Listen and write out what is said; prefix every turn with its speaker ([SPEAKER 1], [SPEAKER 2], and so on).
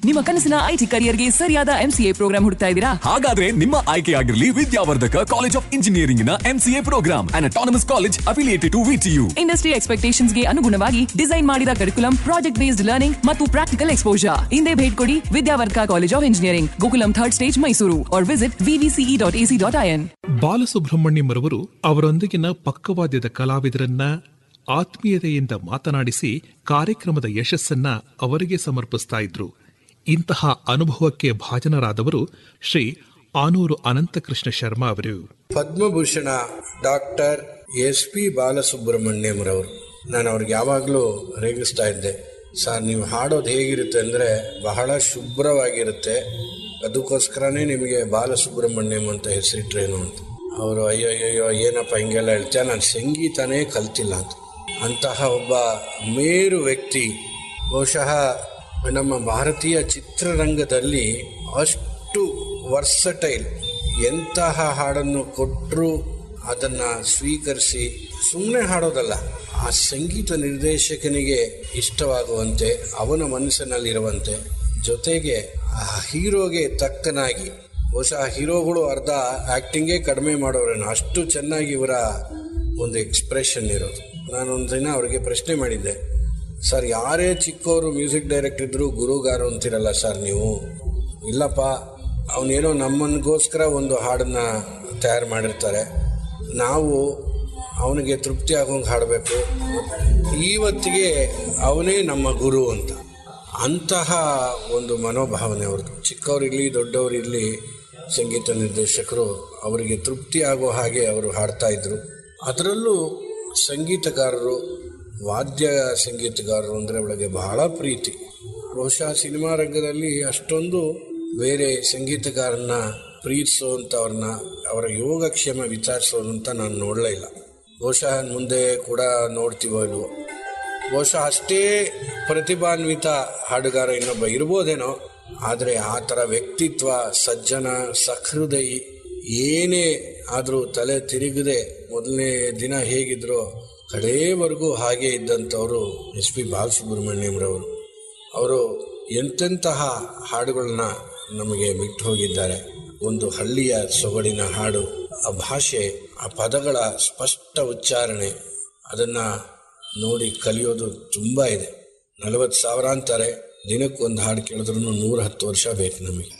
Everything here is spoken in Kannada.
[SPEAKER 1] ನಿಮ್ಮ ಕನಸಿನ ಐಟಿ ಕರಿಯರ್ಗೆ ಸರಿಯಾದ ಎಂಸಿಎ ಪ್ರೋಗ್ರಾಂ ಹುಡುಕ್ತಾ ಇದ್ದೀರಾ
[SPEAKER 2] ಹಾಗಾದ್ರೆ ನಿಮ್ಮ ಆಯ್ಕೆಯಾಗಿರಲಿ ವಿದ್ಯಾವರ್ಧಕ ಕಾಲೇಜ್ ಆಫ್ ಇಂಜಿನಿಯರಿಂಗ್ ನ MCA program and autonomous college affiliated to VTU
[SPEAKER 1] industry ಎಕ್ಸ್ಪೆಕ್ಟೇಷನ್ಸ್ಗೆ ಅನುಗುಣವಾಗಿ ಡಿಸೈನ್ ಮಾಡಿದ ಕರಿಕುಲಂ ಪ್ರಾಜೆಕ್ಟ್ ಬೇಸ್ಡ್ ಲರ್ನಿಂಗ್ ಮತ್ತು ಪ್ರಾಕ್ಟಿಕಲ್ ಎಕ್ಸ್ಪೋಜರ್ ಹಿಂದೆ ಭೇಟಿ ಕೊಡಿ Vidyavardhaka college of engineering Gokulam third stage Mysuru or visit VVCE dot AC dot IN
[SPEAKER 3] Balasubrahmanyam ರವರು ಅವರೊಂದಿಗಿನ ಪಕ್ಕವಾದ್ಯದ ಕಲಾವಿದರನ್ನ ಆತ್ಮೀಯತೆಯಿಂದ ಮಾತನಾಡಿಸಿ ಕಾರ್ಯಕ್ರಮದ ಯಶಸ್ಸನ್ನ ಅವರಿಗೆ ಸಮರ್ಪಿಸ್ತಾ ಇದ್ರು ಇಂತಹ ಅನುಭವಕ್ಕೆ ಭಾಜನರಾದವರು ಶ್ರೀ ಆನೂರು ಅನಂತಕೃಷ್ಣ ಶರ್ಮಾ ಅವರು
[SPEAKER 4] Padma Bhushan doctor S P Balasubrahmanyam ರವರು ನಾನು ಅವ್ರಿಗೆ ಯಾವಾಗಲೂ ರೇಗಿಸ್ತಾ ಇದ್ದೆ ಸರ್ ನೀವು ಹಾಡೋದು ಹೇಗಿರುತ್ತೆ ಅಂದರೆ ಬಹಳ ಶುಭ್ರವಾಗಿರುತ್ತೆ ಅದಕ್ಕೋಸ್ಕರನೇ ನಿಮಗೆ ಬಾಲಸುಬ್ರಹ್ಮಣ್ಯಂ ಅಂತ ಹೆಸರಿಟ್ರೇನು ಅಂತ ಅವರು ಅಯ್ಯೋ ಅಯ್ಯೋ ಏನಪ್ಪ ಹಿಂಗೆಲ್ಲ ಹೇಳ್ತೀಯ ನಾನು ಸಂಗೀತನೇ ಕಲ್ತಿಲ್ಲ ಅಂತ ಅಂತಹ ಒಬ್ಬ ಮೇರು ವ್ಯಕ್ತಿ ಬಹುಶಃ ನಮ್ಮ ಭಾರತೀಯ ಚಿತ್ರರಂಗದಲ್ಲಿ ಅಷ್ಟು ವರ್ಸಟೈಲ್ ಎಂತಹ ಹಾಡನ್ನು ಕೊಟ್ಟರು ಅದನ್ನು ಸ್ವೀಕರಿಸಿ ಸುಮ್ಮನೆ ಹಾಡೋದಲ್ಲ ಆ ಸಂಗೀತ ನಿರ್ದೇಶಕನಿಗೆ ಇಷ್ಟವಾಗುವಂತೆ ಅವನ ಮನಸ್ಸಿನಲ್ಲಿರುವಂತೆ ಜೊತೆಗೆ ಆ ಹೀರೋಗೆ ತಕ್ಕನಾಗಿ ಬಹುಶಃ ಹೀರೋಗಳು ಅರ್ಧ ಆ್ಯಕ್ಟಿಂಗೇ ಕಡಿಮೆ ಮಾಡೋರೇನು ಅಷ್ಟು ಚೆನ್ನಾಗಿ ಇವರ ಒಂದು ಎಕ್ಸ್ಪ್ರೆಷನ್ ಇರೋದು ನಾನೊಂದು ದಿನ ಅವ್ರಿಗೆ ಪ್ರಶ್ನೆ ಮಾಡಿದ್ದೆ ಸರ್ ಯಾರೇ ಚಿಕ್ಕವರು ಮ್ಯೂಸಿಕ್ ಡೈರೆಕ್ಟರ್ ಇದ್ರು ಗುರುಗಾರು ಅಂತಿರಲ್ಲ ಸರ್ ನೀವು ಇಲ್ಲಪ್ಪ ಅವನೇನೋ ನಮ್ಮನಿಗೋಸ್ಕರ ಒಂದು ಹಾಡನ್ನ ತಯಾರು ಮಾಡಿರ್ತಾರೆ ನಾವು ಅವನಿಗೆ ತೃಪ್ತಿ ಆಗೋಂಗೆ ಹಾಡಬೇಕು ಇವತ್ತಿಗೆ ಅವನೇ ನಮ್ಮ ಗುರು ಅಂತ ಅಂತಹ ಒಂದು ಮನೋಭಾವನೆ ಅವ್ರದ್ದು ಚಿಕ್ಕವರಿರಲಿ ದೊಡ್ಡವರಿರಲಿ ಸಂಗೀತ ನಿರ್ದೇಶಕರು ಅವರಿಗೆ ತೃಪ್ತಿ ಆಗೋ ಹಾಗೆ ಅವರು ಹಾಡ್ತಾ ಇದ್ರು ಅದರಲ್ಲೂ ಸಂಗೀತಗಾರರು ವಾದ್ಯ ಸಂಗೀತಗಾರರು ಅಂದರೆ ಒಳಗೆ ಬಹಳ ಪ್ರೀತಿ ಬಹುಶಃ ಸಿನಿಮಾ ರಂಗದಲ್ಲಿ ಅಷ್ಟೊಂದು ಬೇರೆ ಸಂಗೀತಗಾರನ್ನ ಪ್ರೀತಿಸೋವಂಥವ್ರನ್ನ ಅವರ ಯೋಗಕ್ಷೇಮ ವಿಚಾರಿಸೋದಂತ ನಾನು ನೋಡಲೇ ಇಲ್ಲ ಬಹುಶಃ ಮುಂದೆ ಕೂಡ ನೋಡ್ತೀವೋ ಇಲ್ವೋ ಬಹುಶಃ ಅಷ್ಟೇ ಪ್ರತಿಭಾನ್ವಿತ ಹಾಡುಗಾರ ಇನ್ನೊಬ್ಬ ಇರ್ಬೋದೇನೋ ಆದರೆ ಆ ಥರ ವ್ಯಕ್ತಿತ್ವ ಸಜ್ಜನ ಸಹೃದಯಿ ಏನೇ ಆದರೂ ತಲೆ ತಿರುಗದೆ ಮೊದಲನೇ ದಿನ ಹೇಗಿದ್ರೋ ಕಡೆಯವರೆಗೂ ಹಾಗೆ ಇದ್ದಂಥವರು ಎಸ್ ಪಿ ಬಾಲಸುಬ್ರಹ್ಮಣ್ಯಂರವರು ಅವರು ಎಂತೆಂತಹ ಹಾಡುಗಳನ್ನ ನಮಗೆ ಬಿಟ್ಟು ಹೋಗಿದ್ದಾರೆ ಒಂದು ಹಳ್ಳಿಯ ಸೊಗಡಿನ ಹಾಡು ಆ ಭಾಷೆ ಆ ಪದಗಳ ಸ್ಪಷ್ಟ ಉಚ್ಚಾರಣೆ ಅದನ್ನು ನೋಡಿ ಕಲಿಯೋದು ತುಂಬ ಇದೆ ನಲವತ್ತು ಸಾವಿರ ಅಂತಾರೆ ದಿನಕ್ಕೊಂದು ಹಾಡು ಕೇಳಿದ್ರೂ ನೂರ ಹತ್ತು ವರ್ಷ ಬೇಕು ನಮಗೆ